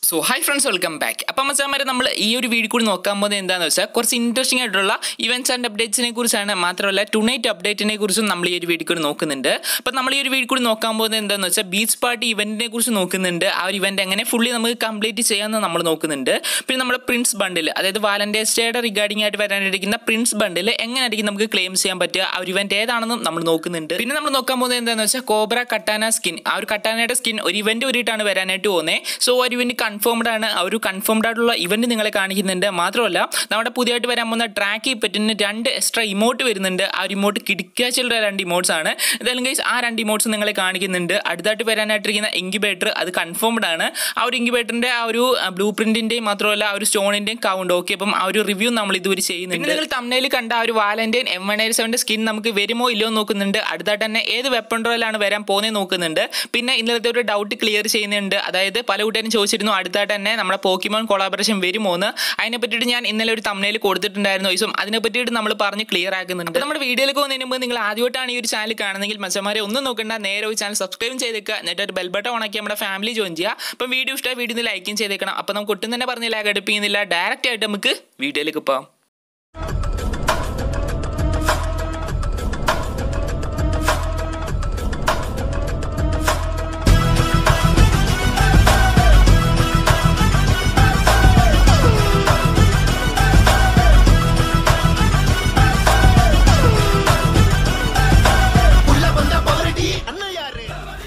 So hi friends welcome back അപ്പം മച്ചാമാരെ നമ്മൾ ഈ ഒരു വീഡിയോ കൂടി നോക്കാൻ പോകുന്നത് എന്താണെന്ന് വെച്ചാൽ കുറച്ച് ഇൻട്രസ്റ്റിംഗ് ആയിട്ടുള്ള ഇവൻറ്റ്സ് ആൻഡ് അപ്ഡേറ്റ്സിനെ കുറിച്ചാണ് മാത്രമല്ല ടുണൈറ്റ് അപ്ഡേറ്റിനെ കുറിച്ചും നമ്മൾ ഈ ഒരു വീഡിയോ കൂടി നോക്കുന്നുണ്ട് അപ്പം നമ്മൾ ഈ ഒരു വീഡിയോ കൂടി നോക്കാൻ പോകുന്നത് എന്താണെന്ന് വെച്ചാൽ ബീച്ച് പാർട്ടി ഇവൻറ്റിനെ കുറിച്ച് നോക്കുന്നുണ്ട് ആ ഒരു ഇവൻറ്റ് എങ്ങനെ ഫുള്ളി നമുക്ക് കംപ്ലീറ്റ് ചെയ്യാമെന്ന് നമ്മൾ നോക്കുന്നുണ്ട് പിന്നെ നമ്മുടെ പ്രിൻസ് ബണ്ടിൽ അതായത് വാലന്റൈൻസ് ഡേയുടെ റിഗാർഡിംഗ് ആയിട്ട് വരാനിരിക്കുന്ന പ്രിൻസ് ബണ്ടിൽ എങ്ങനെയായിരിക്കും നമുക്ക് ക്ലെയിം ചെയ്യാൻ പറ്റുക ആ ഒരു ഇവൻറ്റ് ഏതാണെന്നും നമ്മൾ നോക്കുന്നുണ്ട് പിന്നെ നമ്മൾ നോക്കാൻ പോകുന്നത് എന്താണെന്ന് വെച്ചാൽ കോബ്ര കട്ടാന സ്കിൻ ആ ഒരു കട്ടാനയുടെ സ്കിൻ ഒരു ഇവൻറ്റ് ഒരുട്ടാണ് വരാനായിട്ട് പോകുന്നത് സോ ഒരു ഇവൻറ്റ് കൺഫേംഡ് ആണ് ആ ഒരു കൺഫേംഡ് ആയിട്ടുള്ള ഇവൻറ്റ് നിങ്ങളെ കാണിക്കുന്നുണ്ട് മാത്രമല്ല നമ്മുടെ പുതിയതായിട്ട് വരാൻ പോകുന്ന ട്രാക്ക് പറ്റുന്ന രണ്ട് എക്സ്ട്രാ ഇമോട്ട് വരുന്നുണ്ട് ആ ഒരു ഇമോട്ട് കിടക്കാച്ചുള്ള രണ്ട് ഇമോട്ട്സ് ആണ് എന്തായാലും ഗൈസ് ആ രണ്ട് ഇമോട്ട്സ് നിങ്ങളെ കാണിക്കുന്നുണ്ട് അടുത്തായിട്ട് വരാനായിട്ടിരിക്കുന്ന ഇൻക്യുബേറ്റർ അത് കൺഫേംഡ് ആണ് ആ ഒരു ഇൻക്യുബേറ്ററിന്റെ ആ ഒരു ബ്ലൂ പ്രിന്റിന്റെയും മാത്രമല്ല ആ ഒരു സ്റ്റോണിന്റെയും കൗണ്ട് ഓക്കെ അപ്പം ആ ഒരു റിവ്യൂ നമ്മൾ ഇതുവരെ ചെയ്യുന്നുണ്ട് നിങ്ങൾ തമ്മിൽ കണ്ട ആ ഒരു വാലന്റൈൻ എം വൺ എയർ സെവൻ്റെ സ്കിൻ നമുക്ക് വരുമോ ഇല്ലയോ നോക്കുന്നുണ്ട് അടുത്തായിട്ട് തന്നെ ഏത് വെപ്പൺ റോയിലാണ് വരാൻ പോകുന്നത് നോക്കുന്നുണ്ട് പിന്നെ ഇന്നലത്തെ ഒരു ഡൗട്ട് ക്ലിയർ ചെയ്യുന്നുണ്ട് അതായത് പല കൂട്ടുകാരും ചോദിച്ചിരുന്നു അടുത്തായിട്ട് തന്നെ നമ്മുടെ പോക്കിമോൺ കൊളാബറേഷൻ വരുമോ എന്ന് അതിനെ പറ്റിയിട്ട് ഞാൻ ഇന്നലെ ഒരു തമ്മിൽ കൊടുത്തിട്ടുണ്ടായിരുന്നു ഈസും അതിനെ പറ്റിയിട്ട് നമ്മൾ പറഞ്ഞ് ക്ലിയർ ആക്കുന്നുണ്ട് അപ്പോൾ നമ്മുടെ വീഡിയോയിലേക്ക് പോകുന്നതിന് മുമ്പ് നിങ്ങൾ ആദ്യമായിട്ടാണ് ഈ ഒരു ചാനൽ കാണുന്നെങ്കിൽ മച്ചന്മാരെ ഒന്നും നോക്കണ്ട നേരെ ഒരു ചാനൽ സബ്സ്ക്രൈബ് ചെയ്തേക്കുക എന്നിട്ട് ഒരു ബെൽബട്ടൺ ഓണാക്കി നമ്മുടെ ഫാമിലി ജോയിൻ ചെയ്യുക അപ്പം വീഡിയോ ഇഷ്ടമായി വീഡിയോ ലൈക്കും ചെയ്തേക്കണം അപ്പോൾ നമുക്ക് ഒട്ടും തന്നെ പറഞ്ഞ് ലാഗ് അടുപ്പിക്കുന്നില്ല ഡയറക്റ്റ് ആയിട്ട് നമുക്ക് വീഡിയോയിലേക്ക് പോകാം உள்ள வந்த பாருடி அண்ணன் யாரு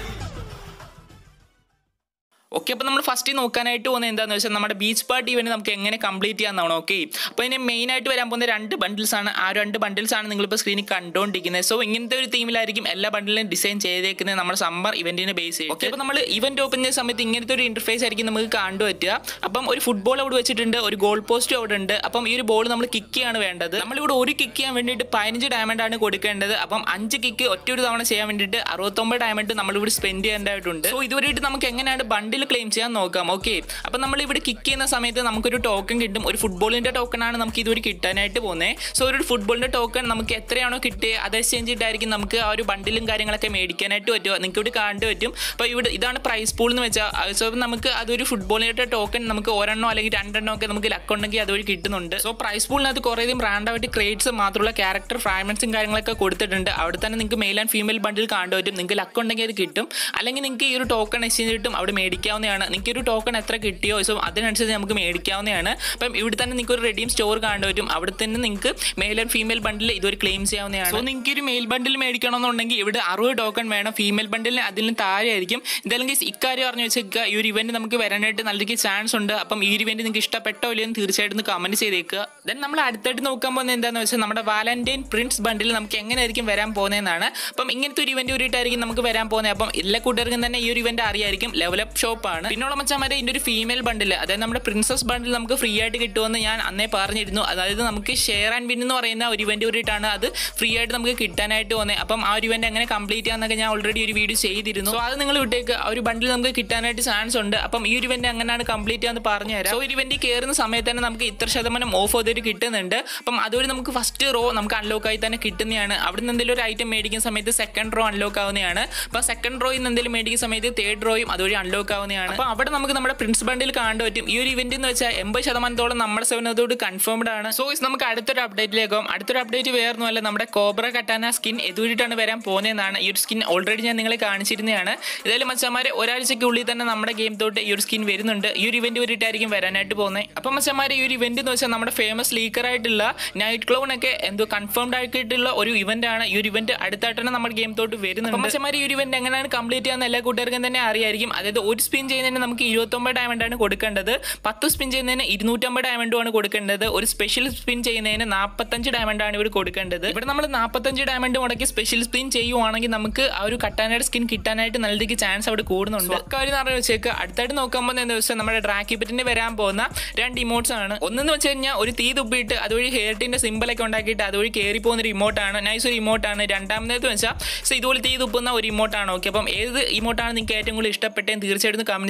ഓക്കെ അപ്പോൾ നമ്മൾ ഫസ്റ്റ് നോക്കാനായിട്ട് പോകുന്നത് എന്താണെന്ന് വെച്ചാൽ നമ്മുടെ ബീച്ച് പാർട്ടി ഇവന്റ് നമുക്ക് എങ്ങനെ കംപ്ലീറ്റ് ചെയ്യാമെന്നാണ് ഓക്കെ അപ്പോൾ ഇതിന് മെയിൻ ആയിട്ട് വരാൻ പോകുന്ന രണ്ട് ബണ്ടിൽസ് ആണ് ആ രണ്ട് ബണ്ടിൽസ് ആണ് നിങ്ങളിപ്പോൾ സ്ക്രീനിൽ കണ്ടുകൊണ്ടിരിക്കുന്നത് സോ ഇങ്ങനത്തെ ഒരു തീമിലായിരിക്കും എല്ലാ ബണ്ടിലും ഡിസൈൻ ചെയ്തേക്കുന്നത് നമ്മുടെ സമ്മർ ഇവന്റിനെ ബേസ് ചെയ്യും ഓക്കെ അപ്പോൾ നമ്മൾ ഇവന്റ് ഓപ്പൺ ചെയ്യുന്ന സമയത്ത് ഇങ്ങനത്തെ ഒരു ഇന്റർഫേസ് ആയിരിക്കും നമുക്ക് കണ്ടു പറ്റുക അപ്പം ഒരു ഫുട്ബോൾ അവിടെ വെച്ചിട്ടുണ്ട് ഒരു ഗോൾ പോസ്റ്റ് അവിടെ ഉണ്ട് അപ്പം ഈ ഒരു ബോൾ നമ്മൾ കിക്ക് ചെയ്യാണ് വേണ്ടത് നമ്മളിവിടെ ഒരു കിക്ക് ചെയ്യാൻ വേണ്ടിയിട്ട് പതിനഞ്ച് ഡയമണ്ട് ആണ് കൊടുക്കേണ്ടത് അപ്പം അഞ്ച് കിക്ക് ഒറ്റ ഒരു തവണ ചെയ്യാൻ വേണ്ടിയിട്ട് അറുപത്തൊമ്പത് ഡയമണ്ട് നമ്മളിവിടെ സ്പെൻഡ് ചെയ്യേണ്ടതായിട്ടുണ്ട് സോ ഇതുവരെയായിട്ട് നമുക്ക് എങ്ങനെയാണ് ബണ്ടിൽ ക്ലെയിം ചെയ്യാൻ നോക്കാം ഓക്കെ അപ്പം നമ്മൾ ഇവിടെ കിക്ക് ചെയ്യുന്ന സമയത്ത് നമുക്കൊരു ടോക്കൺ കിട്ടും ഒരു ഫുട്ബോളിന്റെ ടോക്കൺ ആണ് നമുക്ക് ഇതുവരെ കിട്ടാനായിട്ട് പോകുന്നത് സോ ഒരു ഫുട്ബോളിന്റെ ടോക്കൺ നമുക്ക് എത്രയാണോ കിട്ടിയത് അത് എക്സ്ചേഞ്ച് ചെയ്തിട്ടായിരിക്കും നമുക്ക് ആ ഒരു ബണ്ടിലും കാര്യങ്ങളൊക്കെ മേടിക്കാനായിട്ട് പറ്റുക നിങ്ങൾക്ക് ഇവിടെ കാണാൻ പറ്റും അപ്പോൾ ഇവിടെ ഇതാണ് പ്രൈസ് പൂൾ എന്ന് വെച്ചാൽ സോ നമുക്ക് അതൊരു ഫുട്ബോളിന്റെ ടോക്കൺ നമുക്ക് ഒരെണ്ണോ അല്ലെങ്കിൽ രണ്ടെണ്ണോ ഒക്കെ നമുക്ക് ലക്ക് ഉണ്ടെങ്കിൽ അതുവഴി കിട്ടുന്നുണ്ട് സോ പ്രൈസ് പൂളിനകത്ത് കുറേയധികം റാൻഡായിട്ട് ക്രേറ്റ്സ് മാത്രമുള്ള ക്യാരക്ടർ ഫ്രാഗ്മെന്റ്സും കാര്യങ്ങളൊക്കെ കൊടുത്തിട്ടുണ്ട് അവിടെ തന്നെ നിങ്ങൾക്ക് മെയിൽ ആൻഡ് ഫീമെയിൽ ബണ്ടിൽ കാണാൻ പറ്റും നിങ്ങൾക്ക് ലക്ക് ഉണ്ടെങ്കിൽ അത് കിട്ടും അല്ലെങ്കിൽ നിങ്ങൾക്ക് ഈ ഒരു ടോക്കൺ എക്സ്ചേഞ്ച് കിട്ടും അവിടെ മേടിക്കാവുന്നതാണ് നിങ്ങൾക്ക് ഒരു ടോക്കൺ എത്ര കിട്ടിയോ സോ അതിനനുസരിച്ച് നമുക്ക് മേടിക്കാവുന്നതാണ് അപ്പം ഇവിടെ തന്നെ നിങ്ങൾക്ക് ഒരു റെഡീം സ്റ്റോർ കാണാൻ പറ്റും അവിടെ തന്നെ നിങ്ങൾക്ക് മെയിൽ ആൻഡ് ഫീമെയിൽ ബണ്ടിൽ ഇതൊരു ക്ലെയിം ചെയ്യാവുന്നതാണ് സോ നിങ്ങൾക്ക് ഒരു മെയിൽ ബണ്ടിൽ മേടിക്കണമെന്നുണ്ടെങ്കിൽ ഇവിടെ അറുപത് ടോക്കൺ വേണം ഫീമെയിൽ ബണ്ടിലിന് അതിന് താഴെ ആയിരിക്കും എന്തായാലും guys ഇക്കാര്യം പറഞ്ഞു വെച്ചേക്കുക ഈ ഒരു ഇവന്റ് നമുക്ക് വരാനായിട്ട് നല്ലൊരു ചാൻസ് ഉണ്ട് അപ്പം ഈ ഒരു ഇവന്റ് നിങ്ങൾക്ക് ഇഷ്ടപ്പെട്ടോ ഇല്ലയോ എന്ന് തീർച്ചയായിട്ടും കമന്റ് ചെയ്തേക്കുക ദെൻ നമ്മൾ അടുത്തായിട്ട് നോക്കാൻ പോകുന്നത് എന്താണെന്ന് വെച്ചാൽ നമ്മുടെ വാലന്റൈൻ പ്രിൻസ് ബണ്ടിൽ നമുക്ക് എങ്ങനെയായിരിക്കും വരാൻ പോകുന്നതെന്നാണ് അപ്പം ഇങ്ങനത്തെ ഒരു ഇവന്റ് ഒരുട്ടായിരിക്കും നമുക്ക് വരാൻ പോകുന്നത് അപ്പം എല്ലാ കൂട്ടുകാർക്കും തന്നെ ഈ ഒരു ഇവന്റ് അറിയായിരിക്കും ലെവലപ്പ് ഷോപ്പാണ് പിന്നുള്ള മച്ചാമാരെ ഇതിന്റെ ഒരു ഫീമെയിൽ ബണ്ടിൽ അതായത് നമ്മുടെ പ്രിൻസസ് ബണ്ടിൽ നമുക്ക് ഫ്രീ ആയിട്ട് കിട്ടുമെന്ന് ഞാൻ അന്നേ പറഞ്ഞിരുന്നു അതായത് നമുക്ക് ഷെയർ ആൻഡ് വിൻ എന്ന് പറയുന്ന ഒരു ഇവന്റ് ഒരുട്ടാണ് അത് ഫ്രീ ആയിട്ട് നമുക്ക് കിട്ടാനായിട്ട് പോകുന്നത് അപ്പം ആ ഒരു ഇവന്റ് എങ്ങനെ കംപ്ലീറ്റ് ചെയ്യാന്നൊക്കെ ഞാൻ ഓൾറെഡി ഒരു വീഡിയോ ചെയ്തിരുന്നു സോ അത് നിങ്ങൾ വിട്ടേക്ക് ആ ഒരു ബണ്ടിൽ നമുക്ക് കിട്ടാനായിട്ട് ചാൻസ് ഉണ്ട് അപ്പം ഈ ഒരു ഇവന്റ് എങ്ങനെയാണ് കംപ്ലീറ്റ് ചെയ്യാന്ന് പറഞ്ഞു തരാം സോ ഒരു ഇവന്റ് കയറുന്ന സമയത്ത് തന്നെ നമുക്ക് ഇത്ര ശതമാനം ഓഫ് അതൊരു കിട്ടുന്നുണ്ട് അപ്പം അതുവഴി നമുക്ക് ഫസ്റ്റ് റോ നമുക്ക് അൺലോക്ക് ആയി തന്നെ കിട്ടുന്നതാണ് അവിടെ നിന്ന് എന്തെങ്കിലും ഒരു ഐറ്റം മേടിക്കുന്ന സമയത്ത് സെക്കൻഡ് റോ അൺലോക്ക് ആവുന്നതാണ് അപ്പോൾ സെക്കൻഡ് റോയിൽ നിന്ന് എന്തെങ്കിലും മേടിക്കുന്ന സമയത്ത് തേർഡ് റോയും അതുവഴി അൺലോക്ക് ആവുന്നതാണ് അപ്പോൾ അവിടെ നമുക്ക് നമ്മുടെ പ്രിൻസ് ബണ്ടിൽ കാണാൻ പറ്റും ഈ ഒരു ഇവന്റ് എന്ന് വെച്ചാൽ എൺപത് ശതമാനത്തോളം നമ്മുടെ സെവനതോട് കൺഫേംഡ് ആണ് സോ നമുക്ക് അടുത്തൊരു അപ്ഡേറ്റിലേക്ക് പോകും അടുത്തൊരു അപ്ഡേറ്റ് വേറൊന്നുമല്ല നമ്മുടെ കോബ്ര കട്ടാന സ്കിൻ എതുവഴിട്ടാണ് വരാൻ പോകുന്നതെന്നാണ് ഈ ഒരു സ്കിൻ ഓൾറെഡി ഞാൻ നിങ്ങളെ കാണിച്ചിരുന്നതാണ് ഇതായാലും മച്ചന്മാരെ ഒരാഴ്ചയ്ക്കുള്ളിൽ തന്നെ നമ്മുടെ ഗെയിം തൊട്ട് ഈ ഒരു സ്കിൻ വരുന്നുണ്ട് ഈ ഒരു ഇവന്റ് വരിട്ടായിരിക്കും വരാനായിട്ട് പോകുന്നത് അപ്പം മച്ചന്മാരെ ഈ ഒരു ഇവന്റ് എന്ന് വെച്ചാൽ നമ്മുടെ ഫേമസ് ലീക്കർ ആയിട്ടുള്ള നൈറ്റ് ക്ലൗൺ ഒക്കെ എന്തോ കൺഫേംഡ് ആയിട്ടുള്ള ഒരു ഇവന്റ് ആണ് ഈ ഒരു ഇവന്റ് അടുത്തായിട്ട് തന്നെ നമ്മുടെ ഗെയിം തൊട്ട് വരുന്നുണ്ട് അപ്പം മച്ചന്മാരെ ഈ ഒരു ഇവന്റ് എങ്ങനെയാണ് കംപ്ലീറ്റ് ചെയ്യാൻ എല്ലാ കൂട്ടുകാർക്കും തന്നെ അറിയായിരിക്കും അതായത് ഒരു സ്പിൻ ചെയ്യുന്നതിന് നമുക്ക് ഇരുപത്തൊമ്പത് ഡയമണ്ട് ആണ് കൊടുക്കേണ്ടത് പത്ത് സ്പിൻ ചെയ്യുന്നതിന് ഇരുന്നൂറ്റമ്പത് ഡയമണ്ടും ആണ് കൊടുക്കേണ്ടത് ഒരു സ്പെഷ്യൽ സ്പിൻ ചെയ്യുന്നതിന് നാൽപ്പത്തഞ്ച് ഡയമണ്ട് ആണ് ഇവിടെ കൊടുക്കേണ്ടത് ഇവിടെ നമ്മൾ നാൽപ്പത്തഞ്ച് ഡയമണ്ട് മുടക്കി സ്പെഷ്യൽ സ്പിൻ ചെയ്യുവാണെങ്കിൽ നമുക്ക് ആ ഒരു കട്ടാനയുടെ സ്കിൻ കിട്ടാനായിട്ട് നല്ല രീതിക്ക് ചാൻസ് അവിടെ കൂടുന്നുണ്ട് കാര്യം പറഞ്ഞു വെച്ചേക്ക് അടുത്തായിട്ട് നോക്കുമ്പോൾ എന്താ വെച്ചാൽ നമ്മുടെ ഡ്രാക്കിപ്പറ്റിന്റെ വരാൻ പോകുന്ന രണ്ട് ഇമോട്ട്സ് ആണ് ഒന്നെന്ന് വെച്ച് കഴിഞ്ഞാൽ ഒരു തീ തുപ്പിയിട്ട് അതുവഴി ഹെയർട്ടിന്റെ സിമ്പിൾ ഒക്കെ ഉണ്ടാക്കിയിട്ട് അതുവഴി കയറി പോകുന്ന ഒരു ഇമോട്ടാണ് നൈസ് ഒരു ഇമോട്ടാണ് രണ്ടാമത്തേത് വെച്ചാൽ സോ ഇതുപോലെ തീ തുപ്പുന്ന ഒരു ഇമോട്ടാണ് ഓക്കെ അപ്പം ഏത് ഇമോട്ടാണ് നിങ്ങൾക്ക് ഏറ്റവും കൂടുതൽ ഇഷ്ടപ്പെട്ടതെന്ന് തീർച്ചയായിട്ടും കമന്റ് ചെയ്തേക്കുക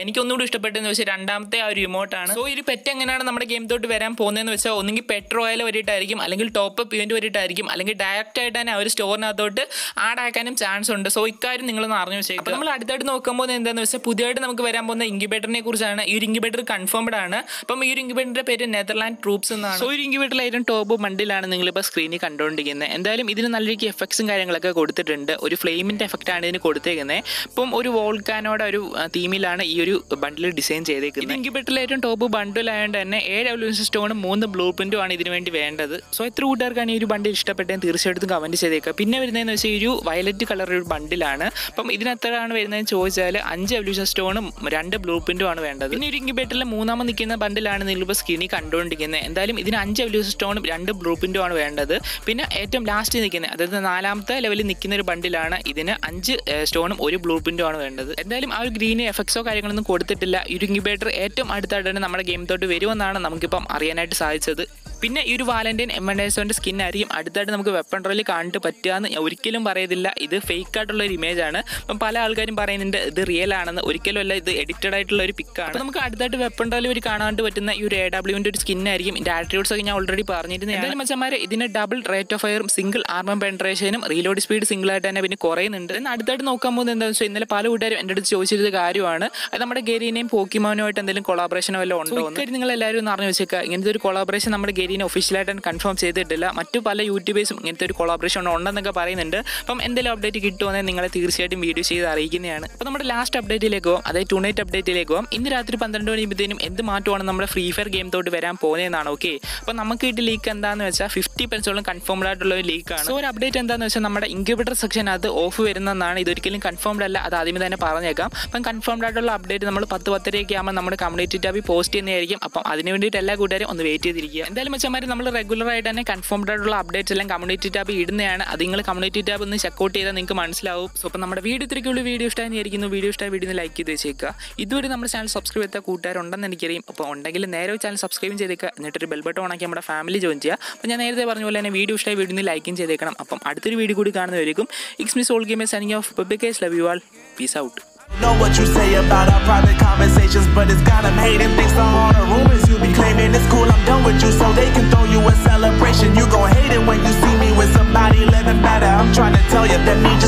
എനിക്ക് ഒന്നുകൂടി ഇഷ്ടപ്പെട്ടതെന്ന് വെച്ചാൽ രണ്ടാമത്തെ ആ ഒരു റിമോട്ടാണ് സോ ഈ ഒരു പെറ്റ് എങ്ങനെയാണ് നമ്മുടെ ഗെയിം തൊട്ട് വരാൻ പോകുന്നതെന്ന് വെച്ചാൽ ഒന്നെങ്കിൽ പെട്രോ ഓയിൽ വരിയിട്ടായിരിക്കും അല്ലെങ്കിൽ ടോപ്പ് അപ്പ് ഇവന്റ് വരിയിട്ടായിരിക്കും അല്ലെങ്കിൽ ഡയറക്റ്റ് ആയിട്ട് തന്നെ ആ ഒരു സ്റ്റോറിനകത്തോട്ട് ആഡ് ആക്കാനും ചാൻസ് ഉണ്ട് സോ ഇക്കാര്യം നിങ്ങളൊന്ന് അറിഞ്ഞു വെച്ചേക്കും നമ്മൾ അടുത്തായിട്ട് നോക്കുമ്പോൾ എന്താണെന്ന് വെച്ചാൽ പുതിയതായിട്ട് നമുക്ക് വരാൻ പോകുന്ന ഇൻക്യുബേറ്ററിനെ കുറിച്ചാണ് ഈ ഒരു ഇൻക്യുബേറ്റർ കൺഫേംഡ് ആണ് അപ്പം ഈ ഒരു ഇൻക്യുബേറ്ററിന്റെ പേര് നെതർലാൻഡ് ട്രൂപ്സ് എന്നാണ് സോ ഈ ഒരു ഇൻക്യുബേറ്ററിലായിരുന്നു ടോപ്പ് ബണ്ടിലാണ് നിങ്ങളിപ്പോൾ സ്ക്രീനിൽ കണ്ടുകൊണ്ടിരിക്കുന്നത് എന്തായാലും ഇതിന് നല്ല രീതിക്ക് എഫക്ട്സും കാര്യങ്ങളൊക്കെ കൊടുത്തിട്ടുണ്ട് ഒരു ഫ്ലെയിമിന്റെ എഫക്റ്റ് ആണ് ഇതിന് കൊടുത്തേക്കുന്നത് ഇപ്പം ഒരു വോൾക്കാനോടെ ഒരു തീമിലാണ് ഈ ഒരു ബണ്ടിൽ ഡിസൈൻ ചെയ്തേക്കുന്നത് ഇൻക്യുബേറ്ററിൽ ഏറ്റവും ടോപ്പ് ബണ്ടിൽ ആയതുകൊണ്ട് തന്നെ ഏഴ് എവല്യൂഷൻ സ്റ്റോണും മൂന്ന് ബ്ലൂ പ്രിന്റും ആണ് ഇതിന് വേണ്ടി വേണ്ടത് സോ എത്ര കൂട്ടുകാർക്കാണ് ഈ ഒരു ബണ്ടിൽ ഇഷ്ടപ്പെട്ടതെന്ന് തീർച്ചയായിട്ടും കമന്റ് ചെയ്തേക്കുക പിന്നെ വരുന്നതെന്ന് വെച്ചാൽ ഈ ഒരു വയലറ്റ് കളർ ഒരു ബണ്ടിലാണ് അപ്പം ഇതിന് എത്രയാണ് വരുന്നതെന്ന് ചോദിച്ചാൽ അഞ്ച് എവല്യൂഷൻ സ്റ്റോണും രണ്ട് ബ്ലൂ പ്രിന്റും ആണ് വേണ്ടത് പിന്നെ ഒരു ഇൻക്യുബേറ്ററിൽ മൂന്നാമത് നിൽക്കുന്ന ബണ്ടിലാണ് നിങ്ങളിപ്പോൾ സ്ക്രീനിൽ കണ്ടുകൊണ്ടിരിക്കുന്നത് എന്തായാലും ഇതിന് അഞ്ച് എവല്യൂഷൻ സ്റ്റോണും രണ്ട് ബ്ലൂ പ്രിന്റും ആണ് വേണ്ടത് പിന്നെ ഏറ്റവും ലാസ്റ്റ് നിൽക്കുന്നത് അതായത് നാലാമത്തെ ലെവലിൽ നിൽക്കുന്ന ഒരു ബണ്ടിലാണ് ഇതിന് അഞ്ച് സ്റ്റോണും ഒരു ബ്ലൂ പ്രിന്റും ആണ് വേണ്ടത് എന്തായാലും ആ ഒരു ഗ്രീന് എഫക്ട്സോ കാര്യങ്ങളൊന്നും കൊടുത്തിട്ടില്ല ഈ ഒരു ഇൻക്യുബേറ്റർ ഏറ്റവും അടുത്തായിട്ടാണ് നമ്മുടെ ഗെയിം തൊട്ട് വരുമെന്നാണ് നമുക്കിപ്പം അറിയാനായിട്ട് സാധിച്ചത് പിന്നെ ഈ ഒരു വാലന്റൈൻ എം എൻ എസോന്റെ സ്കിൻ ആയിരിക്കും അടുത്തായിട്ട് നമുക്ക് വെപ്പൺ റോയിൽ കാണിട്ട് പറ്റുകയെന്ന് ഞാൻ ഒരിക്കലും പറയത്തില്ല ഇത് ഫേക്ക് ആയിട്ടുള്ള ഒരു ഇമേജ് ആണ് അപ്പം പല ആൾക്കാരും പറയുന്നുണ്ട് ഇത് റിയൽ ആണെന്ന് ഒരിക്കലും അല്ല ഇത് എഡിറ്റഡ് ആയിട്ടുള്ള ഒരു പിക്കാണ് നമുക്ക് അടുത്തായിട്ട് വെപ്പൺ റോയിൽ ഒരു കാണാണ്ട് പറ്റുന്ന ഈ ഒരു എ ഡബ്ല്യുവിന്റെ ഒരു സ്കിൻ ആയിരിക്കും ഇതിന്റെ ആട്രിബ്യൂട്ട്സ് ഒക്കെ ഞാൻ ഓൾറെഡി പറഞ്ഞിരുന്നു എന്തായാലും മച്ചന്മാരെ ഇതിന് ഡബിൾ റേറ്റ് ഓഫ് ഫയറും സിംഗിൾ ആർമം പെൻട്രേഷനും റീലോഡ് സ്പീഡ് സിംഗിൾ ആയിട്ട് തന്നെ പിന്നെ കുറയുന്നുണ്ട് എന്നാൽ അടുത്തായിട്ട് നോക്കാൻ പോകുന്നത് എന്താണെന്ന് വെച്ചാൽ ഇന്നലെ പല കൂട്ടുകാരും എൻ്റെ അടുത്ത് ചോദിച്ചിരുന്ന കാര്യമാണ് അത് നമ്മുടെ ഗെരീനെയും പോക്കിമോനുമായിട്ട് എന്തെങ്കിലും കൊളാബറേഷനോ വല്ലതും ഉണ്ടോ എന്ന് നിങ്ങൾ എല്ലാവരും ഒന്ന് അറിഞ്ഞു വെച്ചേക്കുക ഇങ്ങനത്തെ ഒരു കൊളാബറേഷൻ നമ്മുടെ ഗെരീനെ ഒഫീഷ്യലായിട്ട് കൺഫേം ചെയ്തിട്ടില്ല മറ്റു പല യൂട്യൂബേഴ്സും ഇങ്ങനത്തെ ഒരു കൊളാബറേഷൻ ഉണ്ടെന്നൊക്കെ പറയുന്നുണ്ട് അപ്പം എന്തെങ്കിലും അപ്ഡേറ്റ് കിട്ടുമെന്ന് നിങ്ങളെ തീർച്ചയായിട്ടും വീഡിയോ ചെയ്ത് അറിയിക്കുന്നതാണ് അപ്പോൾ നമ്മുടെ ലാസ്റ്റ് അപ്ഡേറ്റിലേക്ക് പോകും അതായത് ടു നൈറ്റ് അപ്ഡേറ്റിലേക്ക് പോകും ഇന്ന് രാത്രി പന്ത്രണ്ട് മണിയുമ്പോഴത്തേനും എന്ത് മാറ്റമാണ് നമ്മുടെ ഫ്രീ ഫയർ ഗെയിം തൊട്ട് വരാൻ പോകുന്നതെന്നാണ് ഓക്കെ അപ്പോൾ നമുക്ക് കിട്ടിയ ലീക്ക് എന്താണെന്ന് വെച്ചാൽ ഫിഫ്റ്റി പെർസെൻറ്റോളം കൺഫേംഡ് ആയിട്ടുള്ള ഒരു ലീക്കാണ് സോ ഒരു അപ്ഡേറ്റ് എന്താണെന്ന് വെച്ചാൽ നമ്മുടെ ഇൻക്യുബേറ്റർ സെക്ഷൻ അത് ഓഫ് വരുന്നതെന്നാണ് ഇതൊരിക്കലും കൺഫേംഡ് അല്ല അത് ആദ്യമേ തന്നെ പറഞ്ഞേക്കാം അപ്പം കൺഫേംഡ് ആയിട്ടുള്ള അപ്ഡേറ്റ് നമ്മൾ പത്ത് പത്തരയൊക്കെ ആകുമ്പോൾ നമ്മുടെ കമ്മ്യൂണിറ്റി ടാബിൽ പോസ്റ്റ് ചെയ്യുന്നതായിരിക്കും അപ്പം അതിന് വേണ്ടിയിട്ട് എല്ലാ കൂട്ടുകാരും ഒന്ന് വെയിറ്റ് ചെയ്തിരിക്കുക എന്തായാലും വെച്ചാൽ നമ്മൾ റെഗുലർ ആയിട്ട് തന്നെ കൺഫേംഡ് ആയിട്ടുള്ള അപ്ഡേറ്റ്സ് എല്ലാം കമ്മ്യൂണിറ്റി ടാബ് ഇടുന്നതാണ് അത് നിങ്ങൾ കമ്മ്യൂണിറ്റി ടാബ് ഒന്ന് ചെക്കൗട്ട് ചെയ്താൽ നിങ്ങൾക്ക് മനസ്സിലാവും സോ അപ്പം നമ്മുടെ വീഡിയോ ഇത്രയ്ക്കുള്ള വീഡിയോ ഇഷ്ടമായിരിക്കുന്നു വീഡിയോ ഇഷ്ടമായ വീഡിയോ ലൈക്ക് ചെയ്ത് വെച്ചേക്കുക ഇതുവരെ നമ്മുടെ ചാനൽ സബ്സ്ക്രൈബ് ചെയ്ത കൂട്ടുകാരുണ്ടെന്ന് എനിക്കറിയാം അപ്പോൾ ഉണ്ടെങ്കിൽ നേരെ ചാനൽ സബ്സ്ക്രൈബ് ചെയ്തേക്കുക എന്നിട്ടൊരു ബെൽ ബട്ടൺ ഓണാക്കി നമ്മുടെ ഫാമിലി ജോയിൻ ചെയ്യുക അപ്പോൾ ഞാൻ നേരത്തെ പറഞ്ഞ പോലെ തന്നെ വീഡിയോ ഇഷ്ടമായ വീഡിയോ ലൈക്കും ചെയ്തേക്കണം അപ്പം അടുത്തൊരു വീഡിയോ കൂടി കാണുന്നവരിക്കും ഇക്സ് miss all game signing off പബ്ലിക്കേസ് love you all peace out Know what you say about our private conversations, but it's got 'em hating. Thanks to all the rumors you be claiming. It's cool, I'm done with you, so they can throw you a celebration. You gon' hate it when you see me with somebody living better. I'm trying to tell you that me